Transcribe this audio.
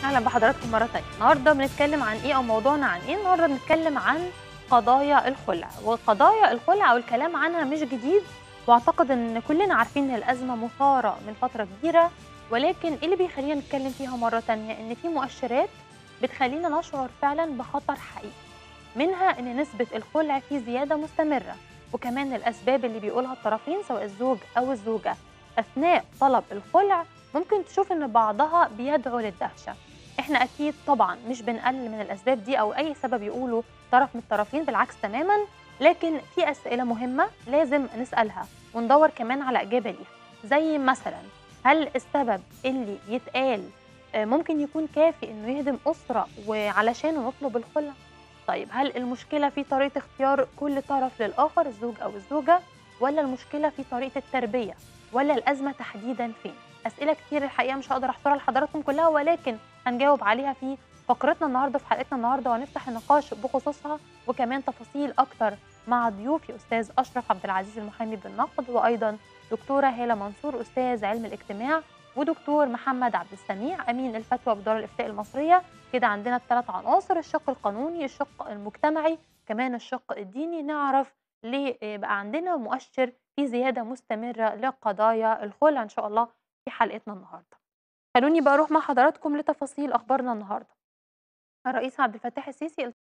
اهلا بحضراتكم مره تانية النهارده بنتكلم عن ايه او موضوعنا عن ايه النهارده بنتكلم عن قضايا الخلع وقضايا الخلع والكلام عنها مش جديد واعتقد ان كلنا عارفين ان الازمه مثاره من فتره كبيره ولكن ايه اللي بيخلينا نتكلم فيها مره تانية ان في مؤشرات بتخلينا نشعر فعلا بخطر حقيقي منها ان نسبه الخلع في زياده مستمره وكمان الاسباب اللي بيقولها الطرفين سواء الزوج او الزوجه اثناء طلب الخلع ممكن تشوف ان بعضها بيدعو للدهشه احنا اكيد طبعا مش بنقلل من الاسباب دي او اي سبب يقوله طرف من الطرفين بالعكس تماما لكن في اسئله مهمه لازم نسالها وندور كمان على اجابه ليها زي مثلا هل السبب اللي يتقال آه، ممكن يكون كافي انه يهدم اسره وعلشانه نطلب الخلع طيب هل المشكله في طريقه اختيار كل طرف للاخر الزوج او الزوجه ولا المشكله في طريقه التربيه ولا الازمه تحديدا فين اسئله كتير الحقيقه مش هقدر احصرها لحضراتكم كلها ولكن هنجاوب عليها في فقرتنا النهارده في حلقتنا النهارده وهنفتح النقاش بخصوصها وكمان تفاصيل اكتر مع ضيوفي استاذ اشرف عبد العزيز المحامي بالنقد وايضا دكتوره هاله منصور استاذ علم الاجتماع ودكتور محمد عبد السميع امين الفتوى بدار الافتاء المصريه كده عندنا الثلاث عناصر الشق القانوني الشق المجتمعي كمان الشق الديني نعرف ليه آه، بقى عندنا مؤشر في زياده مستمره لقضايا الخلع ان شاء الله في حلقتنا النهارده خلوني بقى اروح مع حضراتكم لتفاصيل اخبارنا النهارده الرئيس عبد الفتاح السيسي